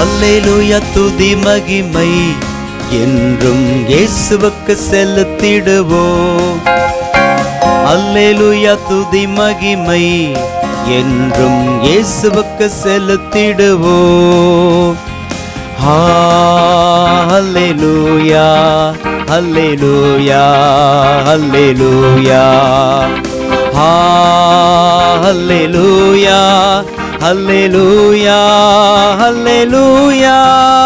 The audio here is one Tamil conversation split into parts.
அல்லேலூயா துதி மகிமை என்றும் இயேசுவுக்கு செலுத்திடுவோம் அல்லேலூயா துதி மகிமை என்றும் இயேசுவுக்கு செலுத்திடுவோம் ஹalleluya ஹalleluya ஹalleluya ஹalleluya ஹalleluya ஹalleluya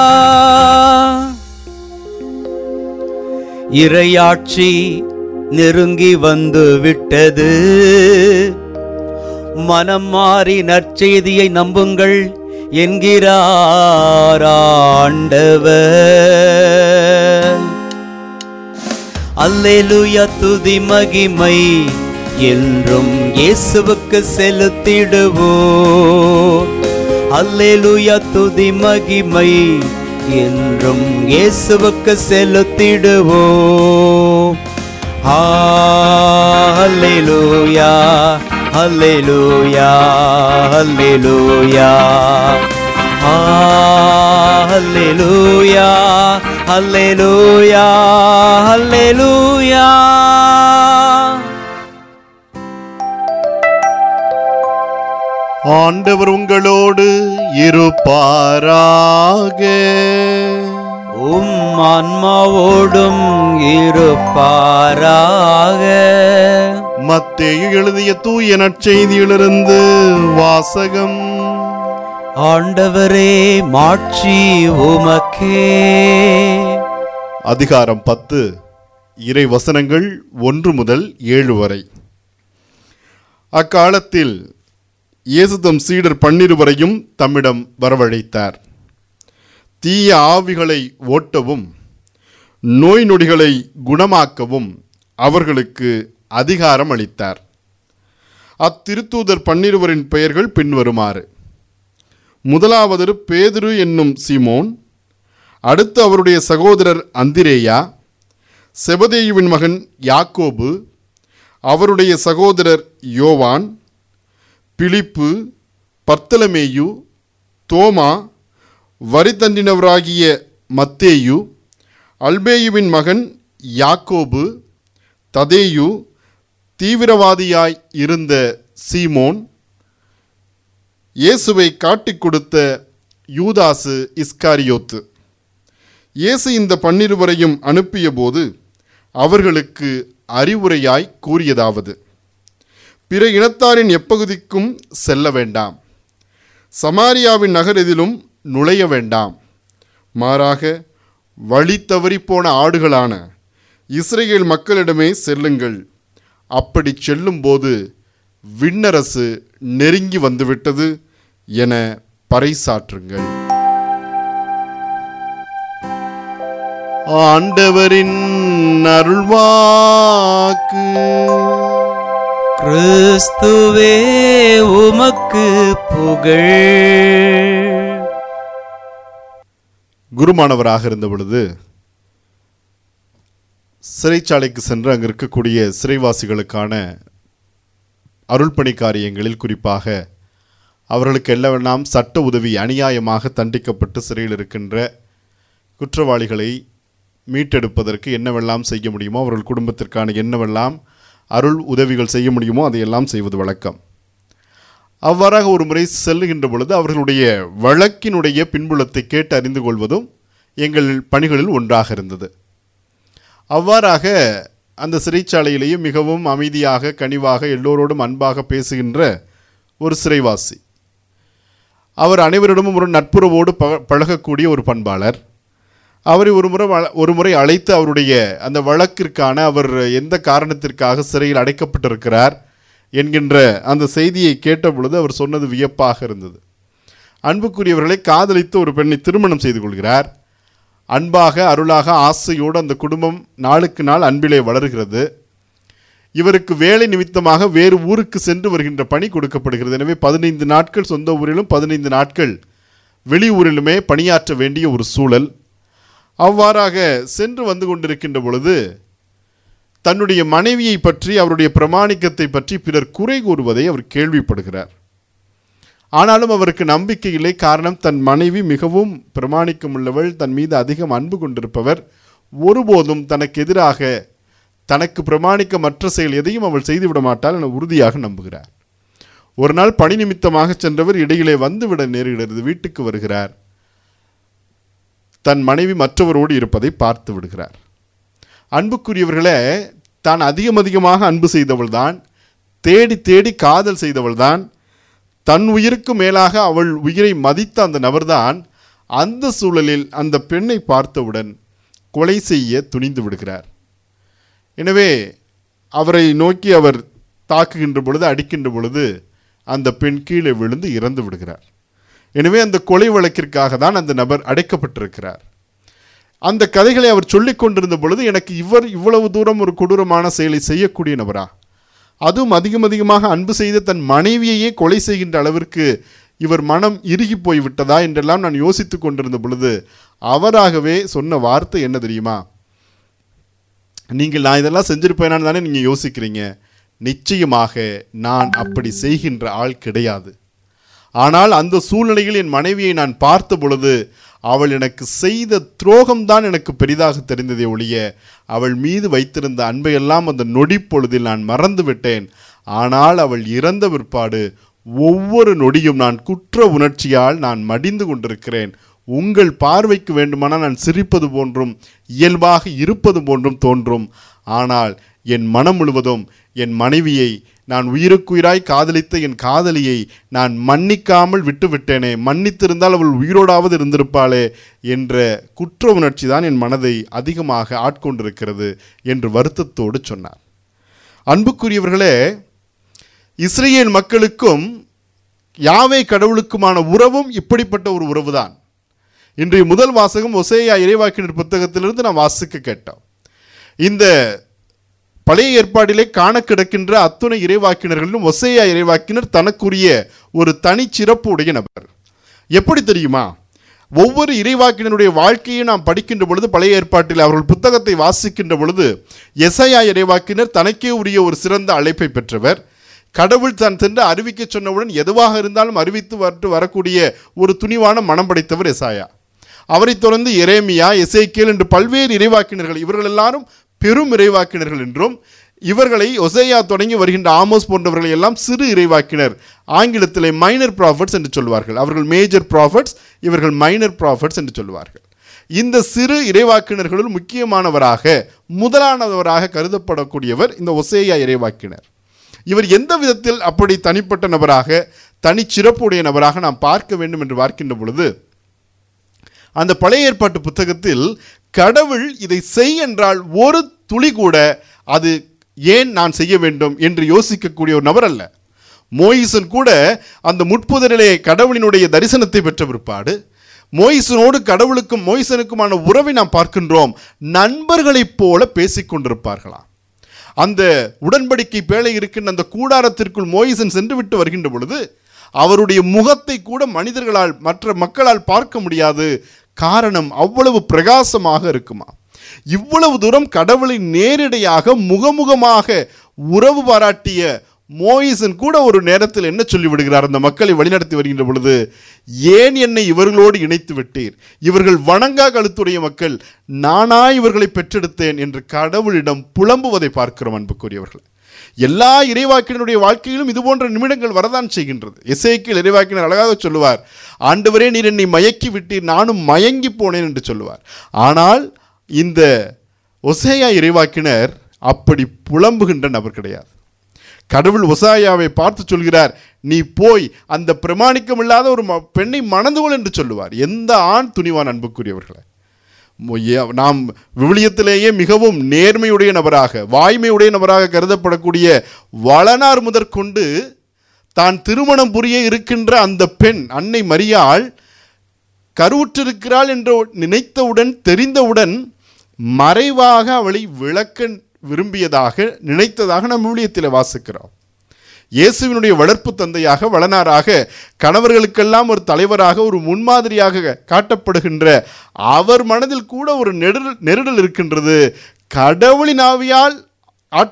இறையாட்சி நெருங்கி வந்து விட்டது மனம் மாறி நற்செய்தியை நம்புங்கள் என்கிறார் ஆண்டவர் அல்லேலூயா துதி மகிமை என்றும் இயேசுவுக்கு செலுத்திடுவோம் அல்லேலூயா துதி மகிமை என்றும் இயேசுவுக்கு செலுத்திடுவோம் ஹalleluya ஹalleluya ஹalleluya ஹalleluya ஹalleluya ஹalleluya ஆண்டவர் உங்களோடு இருப்பாராக உம் ஆன்மாவோடும் இருப்பாராக மத்தேயு எழுதிய தூய நற்செய்தியிலிருந்து வாசகம் ஆண்டவரே மாட்சி உமக்கே அதிகாரம் பத்து இறை வசனங்கள் ஒன்று முதல் ஏழு வரை அக்காலத்தில் இயேசு தம் சீடர் பன்னிருவரையும் தம்மிடம் வரவழைத்தார் தீய ஆவிகளை ஓட்டவும் நோய் நொடிகளை குணமாக்கவும் அவர்களுக்கு அதிகாரம் அளித்தார் அத்திருத்தூதர் பன்னிருவரின் பெயர்கள் பின்வருமாறு முதலாவது பேதுரு என்னும் சீமோன் அடுத்து அவருடைய சகோதரர் அந்திரேயா செபதேயுவின் மகன் யாக்கோபு அவருடைய சகோதரர் யோவான் பிலிப்பு பர்த்தலமேயு தோமா வரி தண்டினவராகிய மத்தேயு அல்பேயுவின் மகன் யாக்கோபு ததேயு தீவிரவாதியாய் இருந்த சீமோன் இயேசுவை காட்டிக் கொடுத்த யூதாசு இஸ்காரியோத்து இயேசு இந்த பன்னிருவரையும் அனுப்பியபோது அவர்களுக்கு அறிவுரையாய் கூறியதாவது பிற இனத்தாரின் எப்பகுதிக்கும் செல்ல வேண்டாம் சமாரியாவின் நகரெதிலும் நுழைய வேண்டாம் மாறாக வழி தவறிப்போன ஆடுகளான இஸ்ரேல் மக்களிடமே செல்லுங்கள் அப்படி செல்லும்போது விண்ணரசு நெருங்கி வந்துவிட்டது என பறைசாற்றுங்கள் ஆண்டவரின் அருள்வாக்கு கிறிஸ்துவே உமக்கு புகழ் குருமானவராக இருந்த பொழுது சிறைச்சாலைக்கு சென்று அங்கு இருக்கக்கூடிய சிறைவாசிகளுக்கான அருள்பணி காரியங்களில் குறிப்பாக அவர்களுக்கு எல்லவெல்லாம் சட்ட உதவி அநியாயமாக தண்டிக்கப்பட்டு சிறையில் இருக்கின்ற குற்றவாளிகளை மீட்டெடுப்பதற்கு என்னவெல்லாம் செய்ய முடியுமோ அவர்கள் குடும்பத்திற்கான என்னவெல்லாம் அருள் உதவிகள் செய்ய முடியுமோ அதையெல்லாம் செய்வது வழக்கம் அவ்வாறாக ஒரு முறை செல்லுகின்ற பொழுது அவர்களுடைய வழக்கினுடைய பின்புலத்தை கேட்டு அறிந்து கொள்வதும் எங்கள் பணிகளில் ஒன்றாக இருந்தது அவ்வாறாக அந்த சிறைச்சாலையிலேயே மிகவும் அமைதியாக கனிவாக எல்லோரோடும் அன்பாக பேசுகின்ற ஒரு சிறைவாசி அவர் அனைவரிடமும் ஒரு நட்புறவோடு ப பழகக்கூடிய ஒரு பண்பாளர் அவரை ஒரு முறை வள- ஒரு முறை அழைத்து அவருடைய அந்த வழக்கிற்கான அவர் எந்த காரணத்திற்காக சிறையில் அடைக்கப்பட்டிருக்கிறார் என்கின்ற அந்த செய்தியை கேட்ட பொழுது அவர் சொன்னது வியப்பாக இருந்தது அன்புக்குரியவர்களை காதலித்து ஒரு பெண்ணை திருமணம் செய்து கொள்கிறார் அன்பாக அருளாக ஆசையோடு அந்த குடும்பம் நாளுக்கு நாள் அன்பிலே வளர்கிறது இவருக்கு வேலை நிமித்தமாக வேறு ஊருக்கு சென்று வருகின்ற பணி கொடுக்கப்படுகிறது எனவே பதினைந்து நாட்கள் சொந்த ஊரிலும் பதினைந்து நாட்கள் வெளியூரிலுமே பணியாற்ற வேண்டிய ஒரு சூழல் அவ்வாறாக சென்று வந்து கொண்டிருக்கின்ற பொழுது தன்னுடைய மனைவியை பற்றி அவருடைய பிரமாணிக்கத்தை பற்றி பிறர் குறை கூறுவதை அவர் கேள்விப்படுகிறார் ஆனாலும் அவருக்கு நம்பிக்கை இல்லை காரணம் தன் மனைவி மிகவும் பிரமாணிக்கம் உள்ளவள் தன் மீது அதிகம் அன்பு கொண்டிருப்பவர் ஒருபோதும் தனக்கு எதிராக தனக்கு பிரமாணிக்கமற்ற செயல் எதையும் அவள் செய்துவிட மாட்டாள் என உறுதியாக நம்புகிறார் ஒரு நாள் பணி நிமித்தமாக சென்றவர் இடையிலே வந்துவிட நேரிடுகிறது வீட்டுக்கு வருகிறார் தன் மனைவி மற்றவரோடு இருப்பதை பார்த்து விடுகிறார் அன்புக்குரியவர்களே தான் அதிகம் அதிகமாக அன்பு செய்தவள்தான் தேடி தேடி காதல் செய்தவள்தான் தன் உயிருக்கு மேலாக அவள் உயிரை மதித்த அந்த நபர்தான் அந்த சூழலில் அந்த பெண்ணை பார்த்தவுடன் கொலை செய்ய துணிந்து விடுகிறார் எனவே அவரை நோக்கி அவர் தாக்குகின்ற பொழுது அடிக்கின்ற பொழுது அந்த பெண் கீழே விழுந்து இறந்து விடுகிறார் எனவே அந்த கொலை வழக்கிற்காக தான் அந்த நபர் அடைக்கப்பட்டிருக்கிறார் அந்த கதைகளை அவர் சொல்லிக் கொண்டிருந்த பொழுது எனக்கு இவர் இவ்வளவு தூரம் ஒரு கொடூரமான செயலை செய்யக்கூடிய நபரா அதுவும் அதிகம் அதிகமாக அன்பு செய்த தன் மனைவியையே கொலை செய்கின்ற அளவிற்கு இவர் மனம் இறுகி போய் விட்டதா என்றெல்லாம் நான் யோசித்துக் கொண்டிருந்த பொழுது அவராகவே சொன்ன வார்த்தை என்ன தெரியுமா நீங்கள் நான் இதெல்லாம் செஞ்சிருப்பேனான்னு தானே நீங்கள் யோசிக்கிறீங்க நிச்சயமாக நான் அப்படி செய்கின்ற ஆள் கிடையாது ஆனால் அந்த சூழ்நிலையில் என் மனைவியை நான் பார்த்த பொழுது அவள் எனக்கு செய்த துரோகம்தான் எனக்கு பெரிதாக தெரிந்ததே ஒழிய அவள் மீது வைத்திருந்த அன்பையெல்லாம் அந்த நொடி பொழுதில் நான் மறந்து விட்டேன் ஆனால் அவள் இறந்த பிற்பாடு ஒவ்வொரு நொடியும் நான் குற்ற உணர்ச்சியால் நான் மடிந்து கொண்டிருக்கிறேன் உங்கள் பார்வைக்கு வேண்டுமானால் நான் சிரிப்பது போன்றும் இயல்பாக இருப்பது போன்றும் தோன்றும் ஆனால் என் மனம் முழுவதும் என் மனைவியை நான் உயிருக்குயிராய் காதலித்த என் காதலியை நான் மன்னிக்காமல் விட்டுவிட்டேனே மன்னித்திருந்தால் அவள் உயிரோடாவது இருந்திருப்பாளே என்ற குற்ற உணர்ச்சி தான் என் மனதை அதிகமாக ஆட்கொண்டிருக்கிறது என்று வருத்தத்தோடு சொன்னார் அன்புக்குரியவர்களே இஸ்ரேல் மக்களுக்கும் யாவே கடவுளுக்குமான உறவும் இப்படிப்பட்ட ஒரு உறவுதான் இன்றைய முதல் வாசகம் ஒசேயா இறைவாக்கினர் புத்தகத்திலிருந்து நாம் வாசிக்க கேட்டோம் இந்த பழைய ஏற்பாடிலே காண கிடக்கின்ற அத்துணை இறைவாக்கினர்களிலும் ஒசேயா இறைவாக்கினர் தனக்குரிய ஒரு தனிச்சிறப்பு உடைய நபர் எப்படி தெரியுமா ஒவ்வொரு இறைவாக்கினருடைய வாழ்க்கையை நாம் படிக்கின்ற பொழுது பழைய ஏற்பாட்டில் அவர்கள் புத்தகத்தை வாசிக்கின்ற பொழுது எசையா இறைவாக்கினர் தனக்கே உரிய ஒரு சிறந்த அழைப்பை பெற்றவர் கடவுள் தான் சென்று அறிவிக்க சொன்னவுடன் எதுவாக இருந்தாலும் அறிவித்து வரட்டு வரக்கூடிய ஒரு துணிவான மனம் படைத்தவர் எசாயா அவரைத் தொடர்ந்து எரேமியா எசேக்கியல் என்று பல்வேறு இறைவாக்கினர்கள் இவர்கள் எல்லாரும் பெரும் இறைவாக்கினர்கள் என்றும் இவர்களை ஒசேயா தொடங்கி வருகின்ற ஆமோஸ் போன்றவர்களை எல்லாம் சிறு இறைவாக்கினர் ஆங்கிலத்திலே மைனர் ப்ராஃபட்ஸ் என்று சொல்வார்கள் அவர்கள் மேஜர் ப்ராஃபட்ஸ் இவர்கள் மைனர் ப்ராஃபட்ஸ் என்று சொல்வார்கள் இந்த சிறு இறைவாக்கினர்களுள் முக்கியமானவராக முதலானவராக கருதப்படக்கூடியவர் இந்த ஒசேயா இறைவாக்கினர் இவர் எந்த விதத்தில் அப்படி தனிப்பட்ட நபராக தனிச்சிறப்புடைய நபராக நாம் பார்க்க வேண்டும் என்று பார்க்கின்ற பொழுது அந்த பழைய ஏற்பாட்டு புத்தகத்தில் கடவுள் இதை செய் என்றால் ஒரு துளி கூட அது ஏன் நான் செய்ய வேண்டும் என்று யோசிக்கக்கூடிய ஒரு நபர் அல்ல மோயிசன் கூட அந்த முட்புதரிலே கடவுளினுடைய தரிசனத்தை பெற்ற பிற்பாடு மோயிசனோடு கடவுளுக்கும் மோயிசனுக்குமான உறவை நாம் பார்க்கின்றோம் நண்பர்களைப் போல பேசிக் கொண்டிருப்பார்களாம் அந்த உடன்படிக்கை பேழை இருக்கின்ற அந்த கூடாரத்திற்குள் மோயிசன் சென்று விட்டு வருகின்ற பொழுது அவருடைய முகத்தை கூட மனிதர்களால் மற்ற மக்களால் பார்க்க முடியாது காரணம் அவ்வளவு பிரகாசமாக இருக்குமா இவ்வளவு தூரம் கடவுளை நேரடியாக முகமுகமாக உறவு பாராட்டிய மோயிசன் கூட ஒரு நேரத்தில் என்ன சொல்லி விடுகிறார் அந்த மக்களை வழிநடத்தி வருகின்ற பொழுது ஏன் என்னை இவர்களோடு இணைத்து விட்டீர் இவர்கள் வணங்கா கழுத்துடைய மக்கள் நானா இவர்களை பெற்றெடுத்தேன் என்று கடவுளிடம் புலம்புவதை பார்க்கிறோம் அன்புக்குரியவர்கள் எல்லா இறைவாக்கினருடைய வாழ்க்கையிலும் இது போன்ற நிமிடங்கள் வரதான் செய்கின்றது எசேக்கில் இறைவாக்கினர் அழகாக சொல்லுவார் ஆண்டவரே நீர் என்னை மயக்கி விட்டீர் நானும் மயங்கி போனேன் என்று சொல்லுவார் ஆனால் இந்த ஒசேயா இறைவாக்கினர் அப்படி புலம்புகின்ற நபர் கிடையாது கடவுள் ஒசாயாவை பார்த்து சொல்கிறார் நீ போய் அந்த பிரமாணிக்கம் இல்லாத ஒரு ம- பெண்ணை மணந்து கொள் என்று சொல்லுவார் எந்த ஆண் துணிவான் அன்புக்குரியவர்களை மு- ஏ- நாம் விவிலியத்திலேயே மிகவும் நேர்மையுடைய நபராக வாய்மையுடைய நபராக கருதப்படக்கூடிய வளனார் முதற்கொண்டு தான் திருமணம் புரிய இருக்கின்ற அந்த பெண் அன்னை மரியாள் கருவுற்றிருக்கிறாள் என்று நினைத்தவுடன் தெரிந்தவுடன் மறைவாக அவளை விளக்க விரும்பியதாக நினைத்ததாக நாம் விவிலியத்தில் வாசிக்கிறோம் இயேசுவினுடைய வளர்ப்பு தந்தையாக வளனாராக கணவர்களுக்கெல்லாம் ஒரு தலைவராக ஒரு முன்மாதிரியாக காட்டப்படுகின்ற அவர் மனதில் கூட ஒரு நெருடல் நெருடல் இருக்கின்றது கடவுளின் ஆவியால்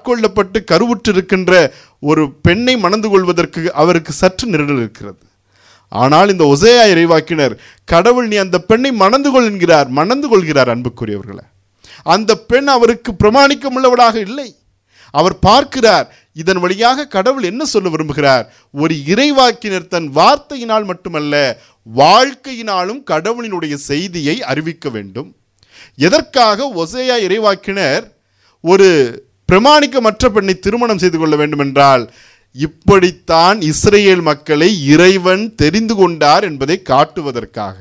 ஆட்கொள்ளப்பட்டு கருவுற்றிருக்கின்ற ஒரு பெண்ணை மணந்து கொள்வதற்கு அவருக்கு சற்று நெருடல் இருக்கிறது ஆனால் இந்த ஒசேயா இறைவாக்கினர் கடவுள் நீ அந்த பெண்ணை மணந்து கொள் என்கிறார் மணந்து கொள்கிறார் அன்புக்குரியவர்களே அந்த பெண் அவருக்கு பிரமாணிக்கமுள்ளவளாக இல்லை அவர் பார்க்கிறார் இதன் வழியாக கடவுள் என்ன சொல்ல விரும்புகிறார் ஒரு இறைவாக்கினர் தன் வார்த்தையினால் மட்டுமல்ல வாழ்க்கையினாலும் கடவுளினுடைய செய்தியை அறிவிக்க வேண்டும் எதற்காக ஒசேயா இறைவாக்கினர் ஒரு பிரமாணிக்கமற்ற பெண்ணை திருமணம் செய்து கொள்ள வேண்டும் என்றால் இப்படித்தான் இஸ்ரேல் மக்களை இறைவன் தெரிந்து கொண்டார் என்பதை காட்டுவதற்காக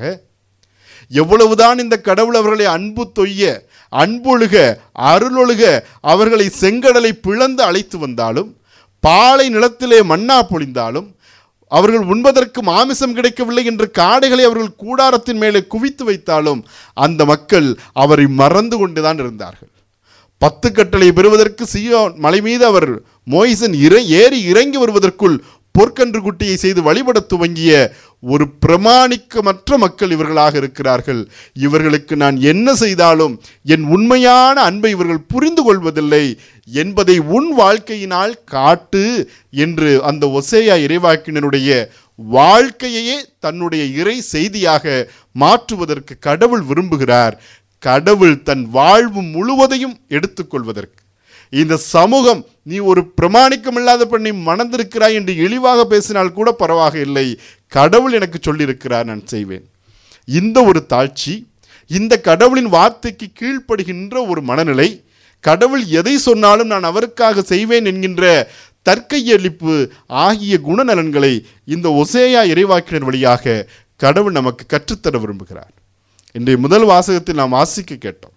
எவ்வளவுதான் இந்த கடவுள் அவர்களை அன்பு தொய்ய அன்பொழுக அருளொழுக அவர்களை செங்கடலை பிளந்து அழைத்து வந்தாலும் பாலை நிலத்திலே மண்ணா பொழிந்தாலும் அவர்கள் உண்பதற்கு மாமிசம் கிடைக்கவில்லை என்று காடைகளை அவர்கள் கூடாரத்தின் மேலே குவித்து வைத்தாலும் அந்த மக்கள் அவரை மறந்து கொண்டுதான் இருந்தார்கள் பத்து கட்டளை பெறுவதற்கு சியோன் மலை மீது அவர் மோயிசன் இற ஏறி இறங்கி வருவதற்குள் பொற்கன்று குட்டியை செய்து வழிபட துவங்கிய ஒரு பிரமாணிக்கமற்ற மக்கள் இவர்களாக இருக்கிறார்கள் இவர்களுக்கு நான் என்ன செய்தாலும் என் உண்மையான அன்பை இவர்கள் புரிந்து கொள்வதில்லை என்பதை உன் வாழ்க்கையினால் காட்டு என்று அந்த ஒசேயா இறைவாக்கினருடைய வாழ்க்கையையே தன்னுடைய இறை செய்தியாக மாற்றுவதற்கு கடவுள் விரும்புகிறார் கடவுள் தன் வாழ்வு முழுவதையும் எடுத்துக்கொள்வதற்கு இந்த சமூகம் நீ ஒரு பிரமாணிக்கமில்லாத பெண்ணை மணந்திருக்கிறாய் என்று இழிவாக பேசினால் கூட பரவாக இல்லை கடவுள் எனக்கு சொல்லியிருக்கிறார் நான் செய்வேன் இந்த ஒரு தாழ்ச்சி இந்த கடவுளின் வார்த்தைக்கு கீழ்ப்படுகின்ற ஒரு மனநிலை கடவுள் எதை சொன்னாலும் நான் அவருக்காக செய்வேன் என்கின்ற தற்கையளிப்பு ஆகிய குணநலன்களை இந்த ஒசேயா இறைவாக்கினர் வழியாக கடவுள் நமக்கு கற்றுத்தர விரும்புகிறார் இன்றைய முதல் வாசகத்தில் நாம் வாசிக்க கேட்டோம்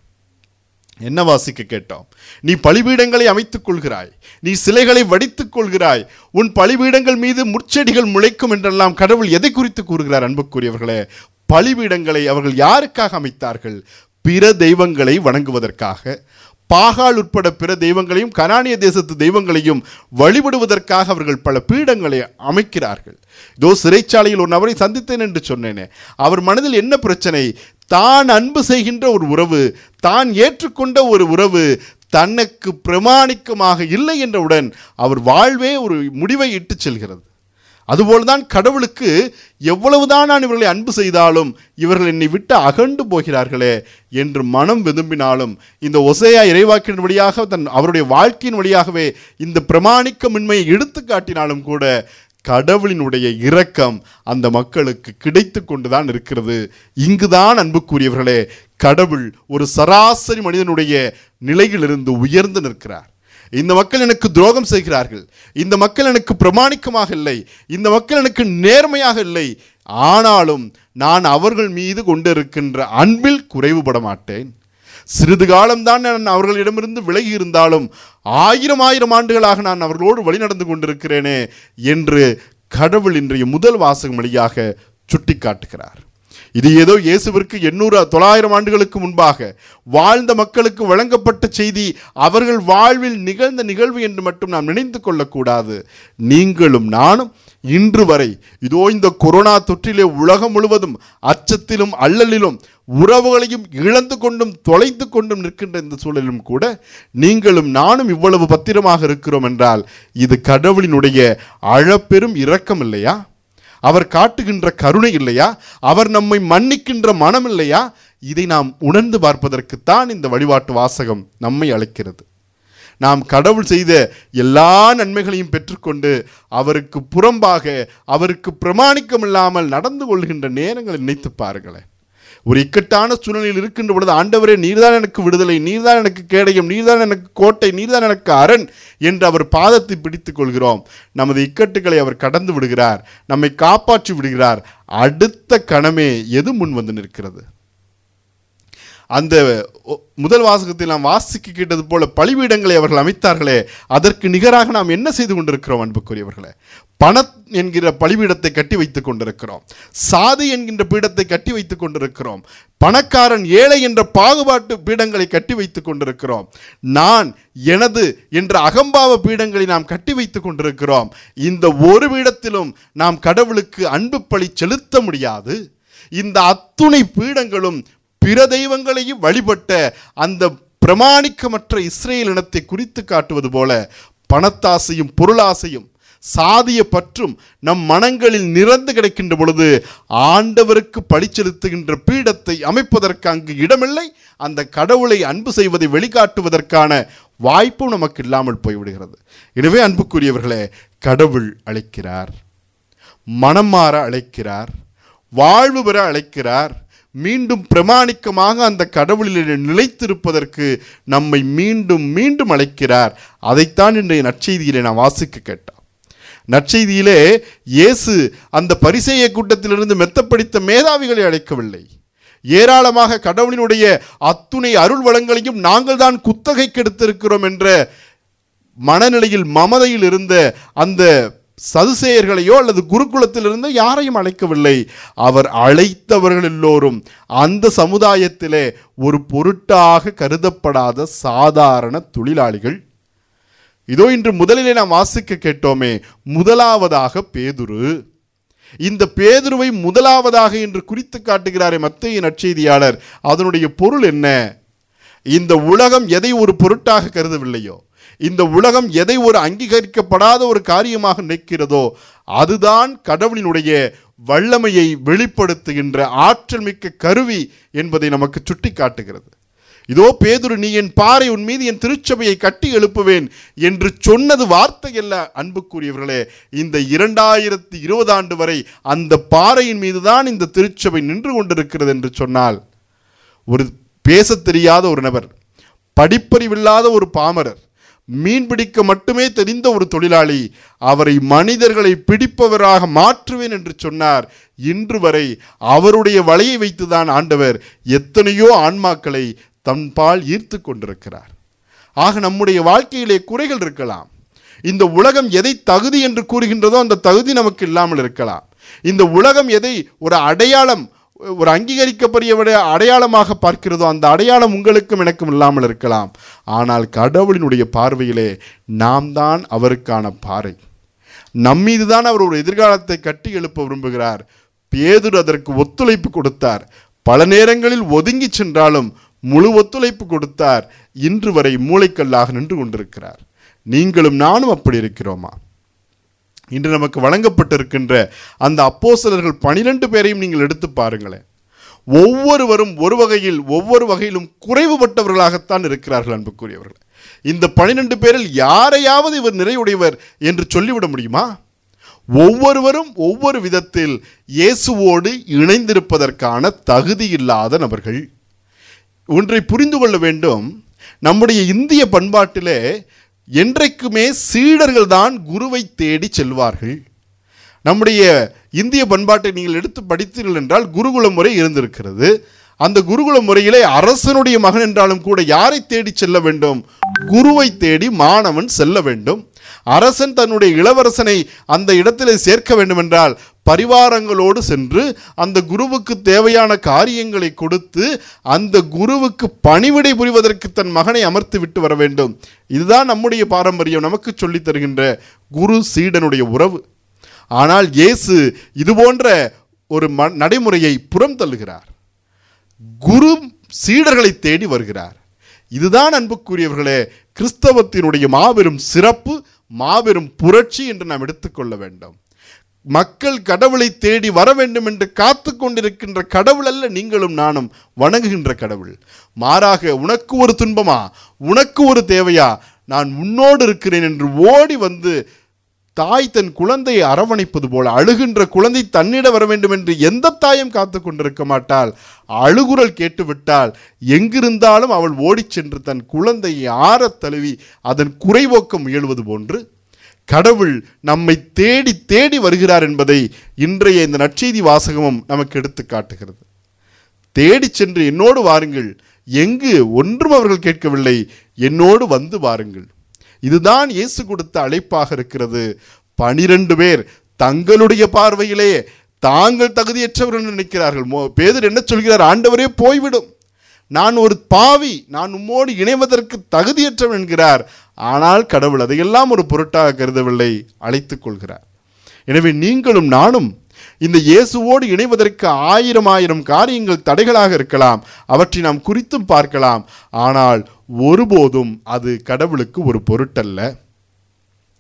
என்ன வாசிக்க கேட்டோம் நீ பலிபீடங்களை அமைத்துக் கொள்கிறாய் நீ சிலைகளை வடித்துக் கொள்கிறாய் உன் பலிபீடங்கள் மீது முற்செடிகள் முளைக்கும் என்றெல்லாம் கடவுள் எதை குறித்து கூறுகிறார் அன்புக்குரியவர்களே பலிபீடங்களை அவர்கள் யாருக்காக அமைத்தார்கள் பிற தெய்வங்களை வணங்குவதற்காக பாகால் உட்பட பிற தெய்வங்களையும் கனானிய தேசத்து தெய்வங்களையும் வழிபடுவதற்காக அவர்கள் பல பீடங்களை அமைக்கிறார்கள் இதோ சிறைச்சாலையில் ஒரு நபரை சந்தித்தேன் என்று சொன்னேனே அவர் மனதில் என்ன பிரச்சனை தான் அன்பு செய்கின்ற ஒரு உறவு தான் ஏற்றுக்கொண்ட ஒரு உறவு தனக்கு பிரமாணிக்கமாக இல்லை என்றவுடன் அவர் வாழ்வே ஒரு முடிவை இட்டு செல்கிறது அதுபோல்தான் கடவுளுக்கு எவ்வளவுதான் நான் இவர்களை அன்பு செய்தாலும் இவர்கள் என்னை விட்டு அகண்டு போகிறார்களே என்று மனம் விரும்பினாலும் இந்த ஒசையா இறைவாக்கின் வழியாக தன் அவருடைய வாழ்க்கையின் வழியாகவே இந்த பிரமாணிக்கமின்மையை எடுத்து காட்டினாலும் கூட கடவுளினுடைய இரக்கம் அந்த மக்களுக்கு கிடைத்து கொண்டுதான் இருக்கிறது இங்குதான் அன்புக்குரியவர்களே கடவுள் ஒரு சராசரி மனிதனுடைய நிலையிலிருந்து உயர்ந்து நிற்கிறார் இந்த மக்கள் எனக்கு துரோகம் செய்கிறார்கள் இந்த மக்கள் எனக்கு பிரமாணிக்கமாக இல்லை இந்த மக்கள் எனக்கு நேர்மையாக இல்லை ஆனாலும் நான் அவர்கள் மீது கொண்டிருக்கின்ற அன்பில் குறைவுபட மாட்டேன் சிறிது காலம்தான் நான் அவர்களிடமிருந்து விலகி இருந்தாலும் ஆயிரம் ஆயிரம் ஆண்டுகளாக நான் அவர்களோடு வழிநடந்து கொண்டிருக்கிறேனே என்று கடவுள் இன்றைய முதல் வாசகம் வழியாக சுட்டிக்காட்டுகிறார் இது ஏதோ இயேசுவிற்கு எண்ணூறு தொள்ளாயிரம் ஆண்டுகளுக்கு முன்பாக வாழ்ந்த மக்களுக்கு வழங்கப்பட்ட செய்தி அவர்கள் வாழ்வில் நிகழ்ந்த நிகழ்வு என்று மட்டும் நாம் நினைத்து கொள்ளக்கூடாது நீங்களும் நானும் இன்று வரை இதோ இந்த கொரோனா தொற்றிலே உலகம் முழுவதும் அச்சத்திலும் அல்லலிலும் உறவுகளையும் இழந்து கொண்டும் தொலைத்து கொண்டும் நிற்கின்ற இந்த சூழலிலும் கூட நீங்களும் நானும் இவ்வளவு பத்திரமாக இருக்கிறோம் என்றால் இது கடவுளினுடைய அழப்பெரும் இரக்கம் இல்லையா அவர் காட்டுகின்ற கருணை இல்லையா அவர் நம்மை மன்னிக்கின்ற மனம் இல்லையா இதை நாம் உணர்ந்து பார்ப்பதற்குத்தான் இந்த வழிபாட்டு வாசகம் நம்மை அழைக்கிறது நாம் கடவுள் செய்த எல்லா நன்மைகளையும் பெற்றுக்கொண்டு அவருக்கு புறம்பாக அவருக்கு பிரமாணிக்கம் இல்லாமல் நடந்து கொள்கின்ற நேரங்களை நினைத்து பாருங்களேன் ஒரு இக்கட்டான சூழ்நிலையில் இருக்கின்ற பொழுது ஆண்டவரே நீர்தான் எனக்கு விடுதலை நீர்தான் எனக்கு கேடயம் நீர்தான் எனக்கு கோட்டை நீர்தான் எனக்கு அரண் என்று அவர் பாதத்தை பிடித்துக் கொள்கிறோம் நமது இக்கட்டுகளை அவர் கடந்து விடுகிறார் நம்மை காப்பாற்றி விடுகிறார் அடுத்த கணமே எது முன் வந்து நிற்கிறது அந்த ஒ- முதல் வாசகத்தில் நாம் வாசிக்க கேட்டது போல பலிபீடங்களை அவர்கள் அமைத்தார்களே அதற்கு நிகராக நாம் என்ன செய்து கொண்டிருக்கிறோம் அன்புக்குரியவர்களே பண என்கிற பலிபீடத்தை கட்டி வைத்துக் கொண்டிருக்கிறோம் சாதி என்கின்ற பீடத்தை கட்டி வைத்துக் கொண்டிருக்கிறோம் பணக்காரன் ஏழை என்ற பாகுபாட்டு பீடங்களை கட்டி வைத்துக் கொண்டிருக்கிறோம் நான் எனது என்ற அகம்பாவ பீடங்களை நாம் கட்டி வைத்துக் கொண்டிருக்கிறோம் இந்த ஒரு பீடத்திலும் நாம் கடவுளுக்கு அன்பு பழி செலுத்த முடியாது இந்த அத்துணை பீடங்களும் பிற தெய்வங்களையும் வழிபட்ட அந்த பிரமாணிக்கமற்ற இஸ்ரேல் இனத்தை குறித்து காட்டுவது போல பணத்தாசையும் பொருளாசையும் சாதிய பற்றும் நம் மனங்களில் நிறந்து கிடக்கின்ற பொழுது ஆண்டவருக்கு பழி செலுத்துகின்ற பீடத்தை அமைப்பதற்கு அங்கு இடமில்லை அந்த கடவுளை அன்பு செய்வதை வெளிக்காட்டுவதற்கான வாய்ப்பும் நமக்கு இல்லாமல் போய்விடுகிறது எனவே அன்புக்குரியவர்களே கடவுள் அழைக்கிறார் மனம் மாற அழைக்கிறார் வாழ்வு பெற அழைக்கிறார் மீண்டும் பிரமாணிக்கமாக அந்த கடவுளில் நிலைத்திருப்பதற்கு நம்மை மீண்டும் மீண்டும் அழைக்கிறார் அதைத்தான் இன்றைய நற்செய்தியிலே நான் வாசிக்க கேட்டோம் நற்செய்தியிலே இயேசு அந்த பரிசேய கூட்டத்திலிருந்து மெத்தப்படித்த மேதாவிகளை அழைக்கவில்லை ஏராளமாக கடவுளினுடைய அத்துணை அருள் வளங்களையும் நாங்கள் தான் குத்தகைக்கு எடுத்திருக்கிறோம் என்ற மனநிலையில் மமதையில் இருந்த அந்த சதுசேயர்களையோ அல்லது குருகுலத்தில் இருந்த யாரையும் அழைக்கவில்லை அவர் அழைத்தவர்கள் எல்லோரும் அந்த சமுதாயத்திலே ஒரு பொருட்டாக கருதப்படாத சாதாரண தொழிலாளிகள் இதோ இன்று முதலிலே நாம் வாசிக்க கேட்டோமே முதலாவதாக பேதுரு இந்த பேதுருவை முதலாவதாக என்று குறித்து காட்டுகிறாரே மத்திய நற்செய்தியாளர் அதனுடைய பொருள் என்ன இந்த உலகம் எதை ஒரு பொருட்டாக கருதவில்லையோ இந்த உலகம் எதை ஒரு அங்கீகரிக்கப்படாத ஒரு காரியமாக நிற்கிறதோ அதுதான் கடவுளினுடைய வல்லமையை வெளிப்படுத்துகின்ற ஆற்றல் மிக்க கருவி என்பதை நமக்கு சுட்டி காட்டுகிறது இதோ பேதுரு நீ என் பாறை உன் மீது என் திருச்சபையை கட்டி எழுப்புவேன் என்று சொன்னது வார்த்தை அல்ல அன்புக்குரியவர்களே இந்த இரண்டாயிரத்தி இருபது ஆண்டு வரை அந்த பாறையின் மீதுதான் இந்த திருச்சபை நின்று கொண்டிருக்கிறது என்று சொன்னால் ஒரு பேசத் தெரியாத ஒரு நபர் படிப்பறிவில்லாத ஒரு பாமரர் மீன் பிடிக்க மட்டுமே தெரிந்த ஒரு தொழிலாளி அவரை மனிதர்களை பிடிப்பவராக மாற்றுவேன் என்று சொன்னார் இன்று வரை அவருடைய வலையை வைத்துதான் ஆண்டவர் எத்தனையோ ஆன்மாக்களை தன்பால் ஈர்த்து கொண்டிருக்கிறார் ஆக நம்முடைய வாழ்க்கையிலே குறைகள் இருக்கலாம் இந்த உலகம் எதை தகுதி என்று கூறுகின்றதோ அந்த தகுதி நமக்கு இல்லாமல் இருக்கலாம் இந்த உலகம் எதை ஒரு அடையாளம் ஒரு அங்கீகரிக்கப்படிய அடையாளமாக பார்க்கிறதோ அந்த அடையாளம் உங்களுக்கும் எனக்கும் இல்லாமல் இருக்கலாம் ஆனால் கடவுளினுடைய பார்வையிலே நாம் தான் அவருக்கான பாறை நம்மீது தான் அவர் ஒரு எதிர்காலத்தை கட்டி எழுப்ப விரும்புகிறார் பேதுரு அதற்கு ஒத்துழைப்பு கொடுத்தார் பல நேரங்களில் ஒதுங்கி சென்றாலும் முழு ஒத்துழைப்பு கொடுத்தார் இன்று வரை மூளைக்கல்லாக நின்று கொண்டிருக்கிறார் நீங்களும் நானும் அப்படி இருக்கிறோமா இன்று நமக்கு வழங்கப்பட்டிருக்கின்ற அந்த அப்போஸ்தலர்கள் பனிரெண்டு பேரையும் நீங்கள் எடுத்து பாருங்களேன் ஒவ்வொருவரும் ஒரு வகையில் ஒவ்வொரு வகையிலும் குறைவுபட்டவர்களாகத்தான் இருக்கிறார்கள் அன்புக்குரியவர்கள் இந்த பனிரெண்டு பேரில் யாரையாவது இவர் நிறைவுடையவர் என்று சொல்லிவிட முடியுமா ஒவ்வொருவரும் ஒவ்வொரு விதத்தில் இயேசுவோடு இணைந்திருப்பதற்கான தகுதி இல்லாத நபர்கள் ஒன்றை புரிந்து கொள்ள வேண்டும் நம்முடைய இந்திய பண்பாட்டிலே என்றைக்குமே சீடர்கள் தான் குருவை தேடி செல்வார்கள் நம்முடைய இந்திய பண்பாட்டை நீங்கள் எடுத்து படித்தீர்கள் என்றால் குருகுல முறை இருந்திருக்கிறது அந்த குருகுல முறையிலே அரசனுடைய மகன் என்றாலும் கூட யாரை தேடி செல்ல வேண்டும் குருவை தேடி மாணவன் செல்ல வேண்டும் அரசன் தன்னுடைய இளவரசனை அந்த இடத்திலே சேர்க்க வேண்டுமென்றால் பரிவாரங்களோடு சென்று அந்த குருவுக்கு தேவையான காரியங்களை கொடுத்து அந்த குருவுக்கு பணிவிடை புரிவதற்கு தன் மகனை அமர்த்தி விட்டு வர வேண்டும் இதுதான் நம்முடைய பாரம்பரியம் நமக்கு சொல்லித் தருகின்ற குரு சீடனுடைய உறவு ஆனால் இயேசு இது போன்ற ஒரு ம நடைமுறையை புறம் தள்ளுகிறார் குரு சீடர்களை தேடி வருகிறார் இதுதான் அன்புக்குரியவர்களே கிறிஸ்தவத்தினுடைய மாபெரும் சிறப்பு மாபெரும் புரட்சி என்று நாம் எடுத்துக்கொள்ள வேண்டும் மக்கள் கடவுளை தேடி வர வேண்டும் என்று காத்து கொண்டிருக்கின்ற கடவுள் அல்ல நீங்களும் நானும் வணங்குகின்ற கடவுள் மாறாக உனக்கு ஒரு துன்பமா உனக்கு ஒரு தேவையா நான் உன்னோடு இருக்கிறேன் என்று ஓடி வந்து தாய் தன் குழந்தையை அரவணைப்பது போல அழுகின்ற குழந்தை தன்னிட வர வேண்டும் என்று எந்த தாயும் காத்து கொண்டிருக்க மாட்டாள் அழுகுரல் கேட்டுவிட்டால் எங்கிருந்தாலும் அவள் ஓடிச் சென்று தன் குழந்தையை ஆறத் தழுவி அதன் குறைவோக்க முயல்வது போன்று கடவுள் நம்மை தேடி தேடி வருகிறார் என்பதை இன்றைய இந்த நற்செய்தி வாசகமும் நமக்கு எடுத்து காட்டுகிறது தேடிச் சென்று என்னோடு வாருங்கள் எங்கு ஒன்றும் அவர்கள் கேட்கவில்லை என்னோடு வந்து வாருங்கள் இதுதான் இயேசு கொடுத்த அழைப்பாக இருக்கிறது பனிரெண்டு பேர் தங்களுடைய பார்வையிலே தாங்கள் தகுதியற்றவர்கள் என்று நினைக்கிறார்கள் மோ- பேதர் என்ன சொல்கிறார் ஆண்டவரே போய்விடும் நான் ஒரு பாவி நான் உம்மோடு இணைவதற்கு தகுதியற்றவன் என்கிறார் ஆனால் கடவுள் அதையெல்லாம் ஒரு பொருட்டாக கருதவில்லை அழைத்துக் கொள்கிறார் எனவே நீங்களும் நானும் இந்த இயேசுவோடு இணைவதற்கு ஆயிரம் ஆயிரம் காரியங்கள் தடைகளாக இருக்கலாம் அவற்றை நாம் குறித்தும் பார்க்கலாம் ஆனால் ஒருபோதும் அது கடவுளுக்கு ஒரு பொருட்டல்ல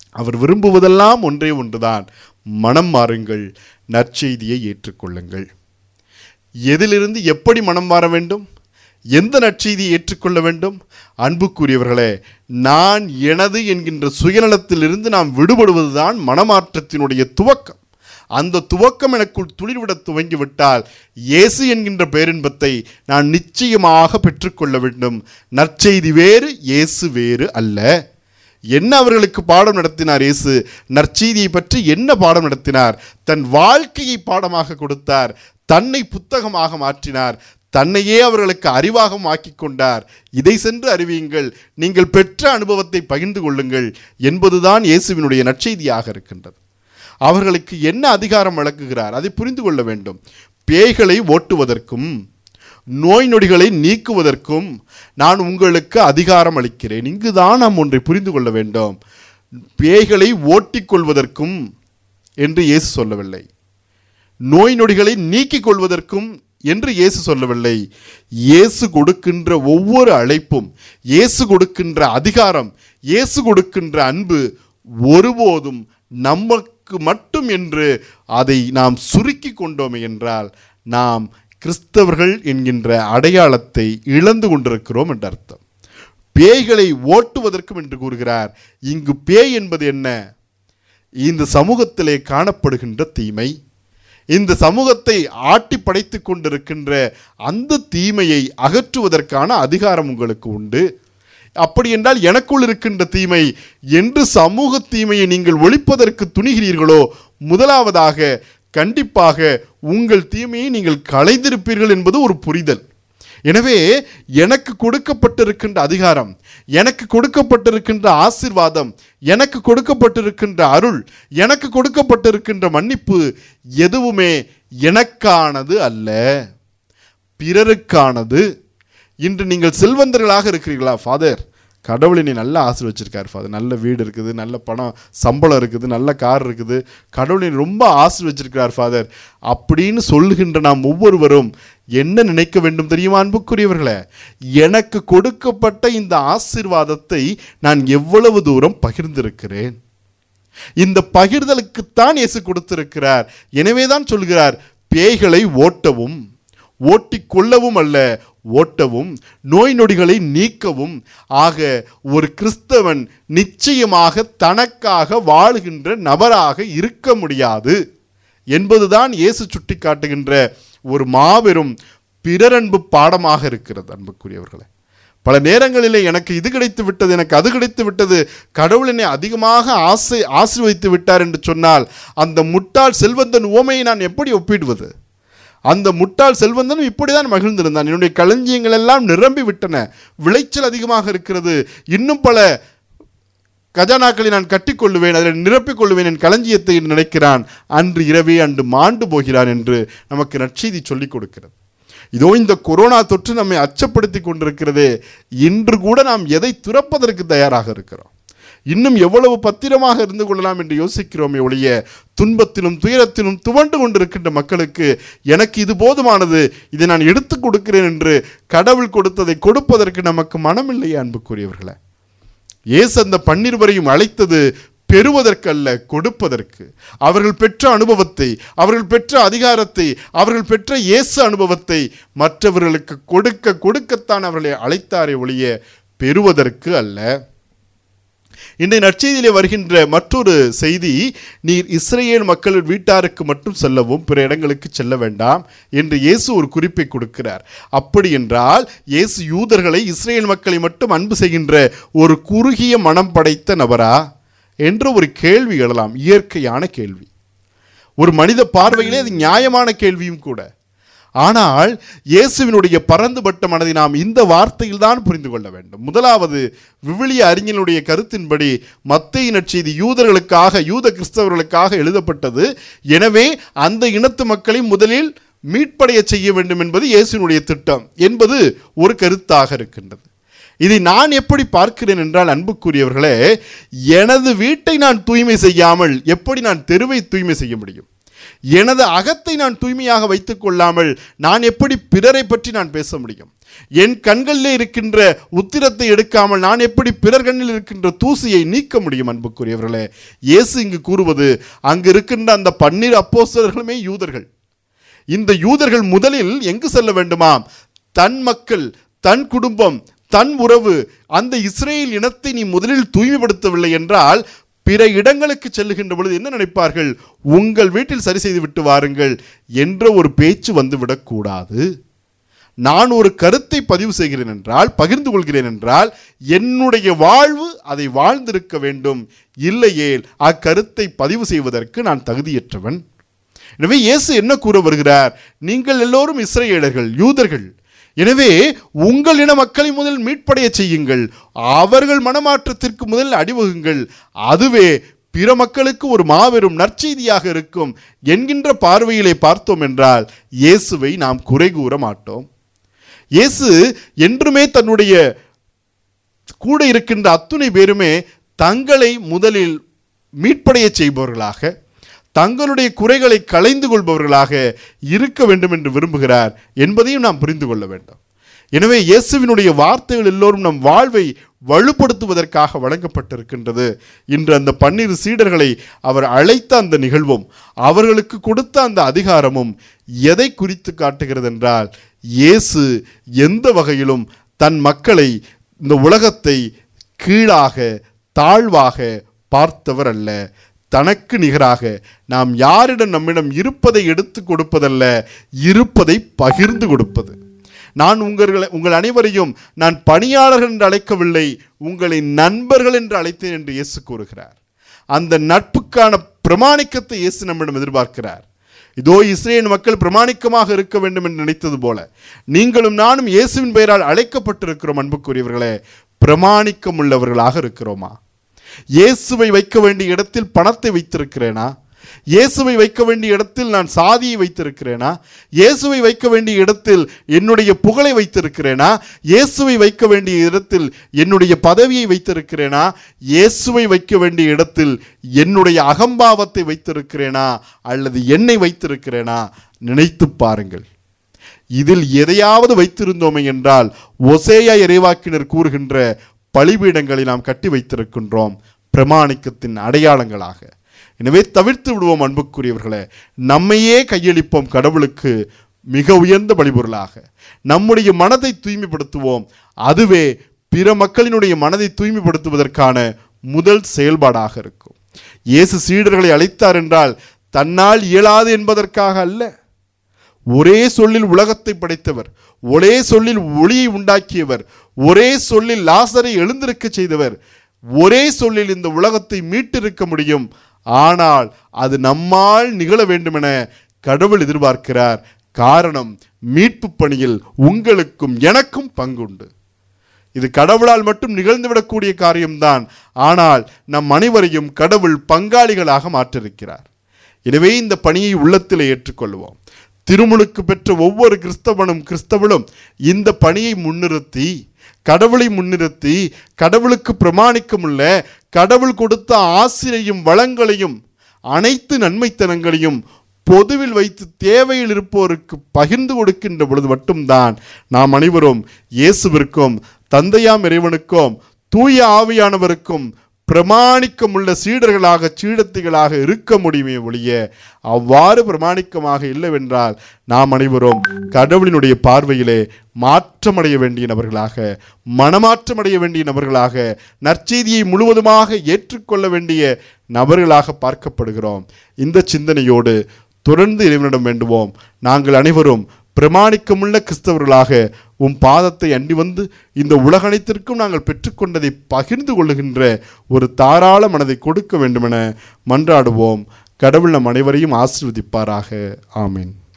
அவர் விரும்புவதெல்லாம் ஒன்றே ஒன்றுதான் மனம் மாறுங்கள் நற்செய்தியை ஏற்றுக்கொள்ளுங்கள் எதிலிருந்து எப்படி மனம் மாற வேண்டும் எந்த நற்செய்தியை ஏற்றுக்கொள்ள வேண்டும் அன்புக்குரியவர்களே நான் எனது என்கின்ற சுயநலத்திலிருந்து நாம் விடுபடுவதுதான் மனமாற்றத்தினுடைய துவக்கம் அந்த துவக்கம் எனக்குள் துளிர்விட துவங்கிவிட்டால் இயேசு என்கின்ற பேரின்பத்தை நான் நிச்சயமாக பெற்றுக்கொள்ள வேண்டும் நற்செய்தி வேறு இயேசு வேறு அல்ல என்ன அவர்களுக்கு பாடம் நடத்தினார் இயேசு நற்செய்தியை பற்றி என்ன பாடம் நடத்தினார் தன் வாழ்க்கையை பாடமாக கொடுத்தார் தன்னை புத்தகமாக மாற்றினார் தன்னையே அவர்களுக்கு அறிவாக ஆக்கிக் கொண்டார் இதை சென்று அறிவியுங்கள் நீங்கள் பெற்ற அனுபவத்தை பகிர்ந்து கொள்ளுங்கள் என்பதுதான் இயேசுவினுடைய நற்செய்தியாக இருக்கின்றது அவர்களுக்கு என்ன அதிகாரம் வழங்குகிறார் அதை புரிந்து கொள்ள வேண்டும் பேய்களை ஓட்டுவதற்கும் நோய் நொடிகளை நீக்குவதற்கும் நான் உங்களுக்கு அதிகாரம் அளிக்கிறேன் இங்குதான் நாம் ஒன்றை புரிந்து கொள்ள வேண்டும் பேய்களை ஓட்டிக் கொள்வதற்கும் என்று இயேசு சொல்லவில்லை நோய் நொடிகளை நீக்கிக் கொள்வதற்கும் என்று இயேசு சொல்லவில்லை இயேசு கொடுக்கின்ற ஒவ்வொரு அழைப்பும் இயேசு கொடுக்கின்ற அதிகாரம் இயேசு கொடுக்கின்ற அன்பு ஒருபோதும் நமக்கு மட்டும் என்று அதை நாம் சுருக்கி கொண்டோமே என்றால் நாம் கிறிஸ்தவர்கள் என்கின்ற அடையாளத்தை இழந்து கொண்டிருக்கிறோம் என்ற அர்த்தம் பேய்களை ஓட்டுவதற்கும் என்று கூறுகிறார் இங்கு பேய் என்பது என்ன இந்த சமூகத்திலே காணப்படுகின்ற தீமை இந்த சமூகத்தை ஆட்டி படைத்துக் கொண்டிருக்கின்ற அந்த தீமையை அகற்றுவதற்கான அதிகாரம் உங்களுக்கு உண்டு அப்படி என்றால் எனக்குள் இருக்கின்ற தீமை என்று சமூக தீமையை நீங்கள் ஒழிப்பதற்கு துணிகிறீர்களோ முதலாவதாக கண்டிப்பாக உங்கள் தீமையை நீங்கள் களைந்திருப்பீர்கள் என்பது ஒரு புரிதல் எனவே எனக்கு கொடுக்கப்பட்டிருக்கின்ற அதிகாரம் எனக்கு கொடுக்கப்பட்டிருக்கின்ற ஆசிர்வாதம் எனக்கு கொடுக்கப்பட்டிருக்கின்ற அருள் எனக்கு கொடுக்கப்பட்டிருக்கின்ற மன்னிப்பு எதுவுமே எனக்கானது அல்ல பிறருக்கானது இன்று நீங்கள் செல்வந்தர்களாக இருக்கிறீர்களா ஃபாதர் கடவுள் என்னை நல்லா ஆசீர்வச்சிருக்கார் ஃபாதர் நல்ல வீடு இருக்குது நல்ல பணம் சம்பளம் இருக்குது நல்ல கார் இருக்குது கடவுள் என்னை ரொம்ப ஆசீர்வச்சிருக்கிறார் ஃபாதர் அப்படின்னு சொல்லுகின்ற நாம் ஒவ்வொருவரும் என்ன நினைக்க வேண்டும் தெரியுமா அன்புக்குரியவர்களே எனக்கு கொடுக்கப்பட்ட இந்த ஆசீர்வாதத்தை நான் எவ்வளவு தூரம் பகிர்ந்திருக்கிறேன் இந்த பகிர்தலுக்குத்தான் இயேசு கொடுத்திருக்கிறார் எனவேதான் சொல்கிறார் பேய்களை ஓட்டவும் ஓட்டிக் கொள்ளவும் அல்ல ஓட்டவும் நோய் நொடிகளை நீக்கவும் ஆக ஒரு கிறிஸ்தவன் நிச்சயமாக தனக்காக வாழுகின்ற நபராக இருக்க முடியாது என்பதுதான் இயேசு சுட்டிக்காட்டுகின்ற ஒரு மாபெரும் பிறரன்பு பாடமாக இருக்கிறது அன்புக்குரியவர்களே பல நேரங்களிலே எனக்கு இது கிடைத்து விட்டது எனக்கு அது கிடைத்து விட்டது கடவுள் என்னை அதிகமாக ஆசை ஆசீர்வதித்து விட்டார் என்று சொன்னால் அந்த முட்டாள் செல்வந்தன் உவமையை நான் எப்படி ஒப்பிடுவது அந்த முட்டாள் செல்வந்தனும் இப்படிதான் மகிழ்ந்திருந்தான் என்னுடைய களஞ்சியங்கள் எல்லாம் நிரம்பி விட்டன விளைச்சல் அதிகமாக இருக்கிறது இன்னும் பல கஜானாக்களை நான் கட்டிக்கொள்ளுவேன் அதில் நிரப்பிக் கொள்ளுவேன் என் களஞ்சியத்தை என்று நினைக்கிறான் அன்று இரவே அன்று மாண்டு போகிறான் என்று நமக்கு நற்செய்தி சொல்லிக் கொடுக்கிறது இதோ இந்த கொரோனா தொற்று நம்மை அச்சப்படுத்தி கொண்டிருக்கிறதே இன்று கூட நாம் எதை துறப்பதற்கு தயாராக இருக்கிறோம் இன்னும் எவ்வளவு பத்திரமாக இருந்து கொள்ளலாம் என்று யோசிக்கிறோமே ஒழிய துன்பத்திலும் துயரத்திலும் துவண்டு கொண்டிருக்கின்ற மக்களுக்கு எனக்கு இது போதுமானது இதை நான் எடுத்துக் கொடுக்கிறேன் என்று கடவுள் கொடுத்ததை கொடுப்பதற்கு நமக்கு மனமில்லையே அன்புக்குரியவர்களே இயேசு அந்த பன்னிருவரையும் அழைத்தது பெறுவதற்கல்ல கொடுப்பதற்கு அவர்கள் பெற்ற அனுபவத்தை அவர்கள் பெற்ற அதிகாரத்தை அவர்கள் பெற்ற இயேசு அனுபவத்தை மற்றவர்களுக்கு கொடுக்க கொடுக்கத்தான் அவர்களை அழைத்தாரே ஒழிய பெறுவதற்கு அல்ல இன்றைய நற்செய்தியிலே வருகின்ற மற்றொரு செய்தி நீர் இஸ்ரேல் மக்கள் வீட்டாருக்கு மட்டும் செல்லவும் பிற இடங்களுக்கு செல்ல வேண்டாம் என்று இயேசு ஒரு குறிப்பை கொடுக்கிறார் அப்படி என்றால் இயேசு யூதர்களை இஸ்ரேல் மக்களை மட்டும் அன்பு செய்கின்ற ஒரு குறுகிய மனம் படைத்த நபரா என்ற ஒரு கேள்வி எழலாம் இயற்கையான கேள்வி ஒரு மனித பார்வையிலே அது நியாயமான கேள்வியும் கூட ஆனால் இயேசுவினுடைய பரந்துபட்ட மனதை நாம் இந்த வார்த்தையில் தான் புரிந்து கொள்ள வேண்டும் முதலாவது விவிலிய அறிஞனுடைய கருத்தின்படி மத்திய நற்செய்தி யூதர்களுக்காக யூத கிறிஸ்தவர்களுக்காக எழுதப்பட்டது எனவே அந்த இனத்து மக்களை முதலில் மீட்படைய செய்ய வேண்டும் என்பது இயேசுவினுடைய திட்டம் என்பது ஒரு கருத்தாக இருக்கின்றது இதை நான் எப்படி பார்க்கிறேன் என்றால் அன்புக்குரியவர்களே எனது வீட்டை நான் தூய்மை செய்யாமல் எப்படி நான் தெருவை தூய்மை செய்ய முடியும் எனது அகத்தை நான் தூய்மையாக வைத்துக் கொள்ளாமல் நான் எப்படி பிறரை பற்றி நான் பேச முடியும் என் கண்களிலே இருக்கின்ற உத்திரத்தை எடுக்காமல் நான் எப்படி பிறர் கண்ணில் இருக்கின்ற தூசியை நீக்க முடியும் அன்புக்குரியவர்களே இயேசு இங்கு கூறுவது அங்கு இருக்கின்ற அந்த பன்னிரு அப்போஸ்தலர்களுமே யூதர்கள் இந்த யூதர்கள் முதலில் எங்கு செல்ல வேண்டுமாம் தன் மக்கள் தன் குடும்பம் தன் உறவு அந்த இஸ்ரேல் இனத்தை நீ முதலில் தூய்மைப்படுத்தவில்லை என்றால் பிற இடங்களுக்கு செல்லுகின்ற பொழுது என்ன நினைப்பார்கள் உங்கள் வீட்டில் சரி செய்து விட்டு வாருங்கள் என்ற ஒரு பேச்சு வந்துவிடக்கூடாது நான் ஒரு கருத்தை பதிவு செய்கிறேன் என்றால் பகிர்ந்து கொள்கிறேன் என்றால் என்னுடைய வாழ்வு அதை வாழ்ந்திருக்க வேண்டும் இல்லையேல் அக்கருத்தை பதிவு செய்வதற்கு நான் தகுதியற்றவன் எனவே இயேசு என்ன கூற வருகிறார் நீங்கள் எல்லோரும் இஸ்ரேலர்கள் யூதர்கள் எனவே உங்கள் இன மக்களை முதல் மீட்படைய செய்யுங்கள் அவர்கள் மனமாற்றத்திற்கு முதல் அடிவகுங்கள் அதுவே பிற மக்களுக்கு ஒரு மாபெரும் நற்செய்தியாக இருக்கும் என்கின்ற பார்வையிலே பார்த்தோம் என்றால் இயேசுவை நாம் குறை கூற மாட்டோம் இயேசு என்றுமே தன்னுடைய கூட இருக்கின்ற அத்துணை பேருமே தங்களை முதலில் மீட்படைய செய்பவர்களாக தங்களுடைய குறைகளை களைந்து கொள்பவர்களாக இருக்க வேண்டும் என்று விரும்புகிறார் என்பதையும் நாம் புரிந்து கொள்ள வேண்டும் எனவே இயேசுவினுடைய வார்த்தைகள் எல்லோரும் நம் வாழ்வை வலுப்படுத்துவதற்காக வழங்கப்பட்டிருக்கின்றது இன்று அந்த பன்னிரு சீடர்களை அவர் அழைத்த அந்த நிகழ்வும் அவர்களுக்கு கொடுத்த அந்த அதிகாரமும் எதை குறித்து காட்டுகிறது என்றால் இயேசு எந்த வகையிலும் தன் மக்களை இந்த உலகத்தை கீழாக தாழ்வாக பார்த்தவர் அல்ல தனக்கு நிகராக நாம் யாரிடம் நம்மிடம் இருப்பதை எடுத்து கொடுப்பதல்ல இருப்பதை பகிர்ந்து கொடுப்பது நான் உங்களை உங்கள் அனைவரையும் நான் பணியாளர்கள் என்று அழைக்கவில்லை உங்களை நண்பர்கள் என்று அழைத்தேன் என்று இயேசு கூறுகிறார் அந்த நட்புக்கான பிரமாணிக்கத்தை இயேசு நம்மிடம் எதிர்பார்க்கிறார் இதோ இஸ்ரேல் மக்கள் பிரமாணிக்கமாக இருக்க வேண்டும் என்று நினைத்தது போல நீங்களும் நானும் இயேசுவின் பெயரால் அழைக்கப்பட்டிருக்கிறோம் அன்புக்குரியவர்களே பிரமாணிக்கம் உள்ளவர்களாக இருக்கிறோமா இயேசுவை வைக்க வேண்டிய இடத்தில் பணத்தை வைத்திருக்கிறேனா இயேசுவை வைக்க வேண்டிய இடத்தில் நான் சாதியை வைத்திருக்கிறேனா இயேசுவை வைக்க வேண்டிய இடத்தில் என்னுடைய புகழை வைத்திருக்கிறேனா இயேசுவை வைக்க வேண்டிய இடத்தில் என்னுடைய பதவியை வைத்திருக்கிறேனா இயேசுவை வைக்க வேண்டிய இடத்தில் என்னுடைய அகம்பாவத்தை வைத்திருக்கிறேனா அல்லது என்னை வைத்திருக்கிறேனா நினைத்து பாருங்கள் இதில் எதையாவது வைத்திருந்தோமே என்றால் ஒசேயா இறைவாக்கினர் கூறுகின்ற பலிபீடங்களை நாம் கட்டி வைத்திருக்கின்றோம் பிரமாணிக்கத்தின் அடையாளங்களாக எனவே தவிர்த்து விடுவோம் அன்புக்குரியவர்களே நம்மையே கையளிப்போம் கடவுளுக்கு மிக உயர்ந்த பலிபொருளாக நம்முடைய மனதை தூய்மைப்படுத்துவோம் அதுவே பிற மக்களினுடைய மனதை தூய்மைப்படுத்துவதற்கான முதல் செயல்பாடாக இருக்கும் இயேசு சீடர்களை அழைத்தார் என்றால் தன்னால் இயலாது என்பதற்காக அல்ல ஒரே சொல்லில் உலகத்தை படைத்தவர் ஒரே சொல்லில் ஒளியை உண்டாக்கியவர் ஒரே சொல்லில் லாசரை எழுந்திருக்க செய்தவர் ஒரே சொல்லில் இந்த உலகத்தை மீட்டிருக்க முடியும் ஆனால் அது நம்மால் நிகழ வேண்டுமென கடவுள் எதிர்பார்க்கிறார் காரணம் மீட்பு பணியில் உங்களுக்கும் எனக்கும் பங்குண்டு இது கடவுளால் மட்டும் நிகழ்ந்துவிடக்கூடிய காரியம்தான் ஆனால் நம் அனைவரையும் கடவுள் பங்காளிகளாக மாற்றிருக்கிறார் எனவே இந்த பணியை உள்ளத்தில் ஏற்றுக்கொள்வோம் திருமுழுக்கு பெற்ற ஒவ்வொரு கிறிஸ்தவனும் கிறிஸ்தவளும் இந்த பணியை முன்னிறுத்தி கடவுளை முன்னிறுத்தி கடவுளுக்கு பிரமாணிக்கமுள்ள கடவுள் கொடுத்த ஆசிரியையும் வளங்களையும் அனைத்து நன்மைத்தனங்களையும் பொதுவில் வைத்து தேவையில் இருப்போருக்கு பகிர்ந்து கொடுக்கின்ற பொழுது மட்டும்தான் நாம் அனைவரும் இயேசுவிற்கும் தந்தையாம் இறைவனுக்கும் தூய ஆவியானவருக்கும் பிரமாணிக்கமுள்ள சீடர்களாக சீடத்திகளாக இருக்க முடியுமே ஒழிய அவ்வாறு பிரமாணிக்கமாக இல்லைவென்றால் நாம் அனைவரும் கடவுளினுடைய பார்வையிலே மாற்றமடைய வேண்டிய நபர்களாக மனமாற்றமடைய வேண்டிய நபர்களாக நற்செய்தியை முழுவதுமாக ஏற்றுக்கொள்ள வேண்டிய நபர்களாக பார்க்கப்படுகிறோம் இந்த சிந்தனையோடு தொடர்ந்து இறைவனிடம் வேண்டுவோம் நாங்கள் அனைவரும் பிரமாணிக்கமுள்ள கிறிஸ்தவர்களாக உம் பாதத்தை அண்டி வந்து இந்த உலகனைத்திற்கும் நாங்கள் பெற்றுக்கொண்டதை பகிர்ந்து கொள்ளுகின்ற ஒரு தாராள மனதை கொடுக்க வேண்டுமென மன்றாடுவோம் கடவுள் நம் அனைவரையும் ஆசீர்வதிப்பாராக ஆமீன்